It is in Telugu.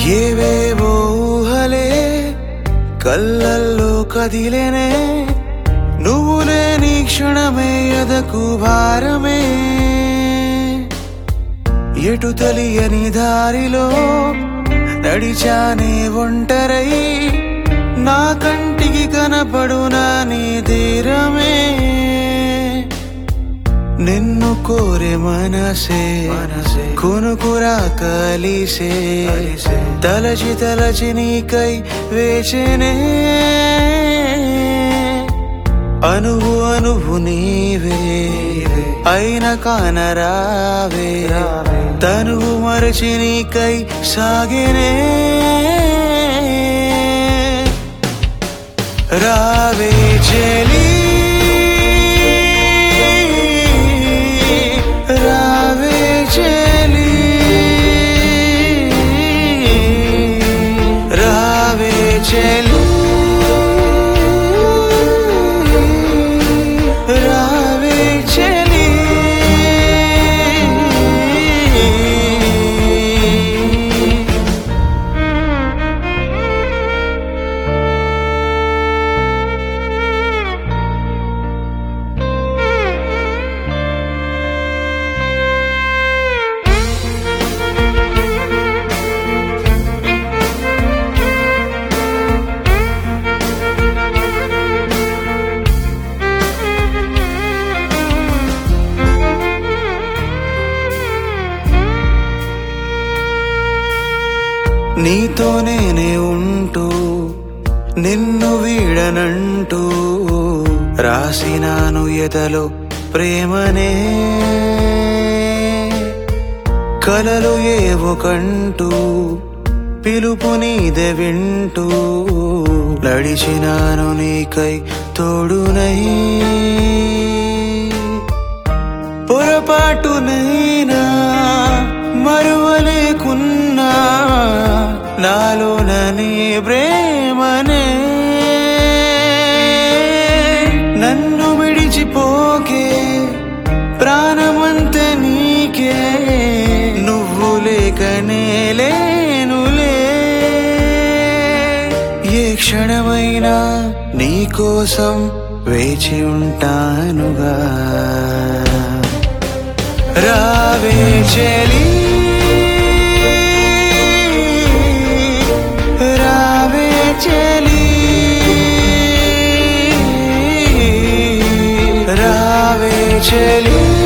ఏవేవో ఊహలే కళ్ళల్లో కదిలేనే నువ్వు లేని క్షణమే ఎదకు భారమే ఎటు తెలియని దారిలో నడిచానే ఒంటరై నా కంటికి కనపడునా నీ తీరమే నిన్ను కోరే మనసే మనసే కొనుకురా కలిసే తలచి తలచి నీకై వేచనే అనువు అనువు నీవే అయిన కానరావే తనువు మరచి నీకై సాగినే రావే చెలి రావే చెలి రావే చెలి రావే చెలి నీతో నేనే ఉంటూ నిన్ను వీడనంటూ రాసినాను ఎదలో ప్రేమనే కలలు ఏవో కంటూ పిలుపు నీదే వింటూ నడిచినాను నీకై తోడునై పొరపాటునైనా మరువలేకున్నా నాలోన నీ ప్రేమనే నన్ను విడిచిపోకే ప్రాణమంత నీకే నువ్వు లేకనే లేనులే ఏ క్షణమైనా నీ కోసం వేచి ఉంటానుగా రావే చెలి రావే చెలి రావే చెలి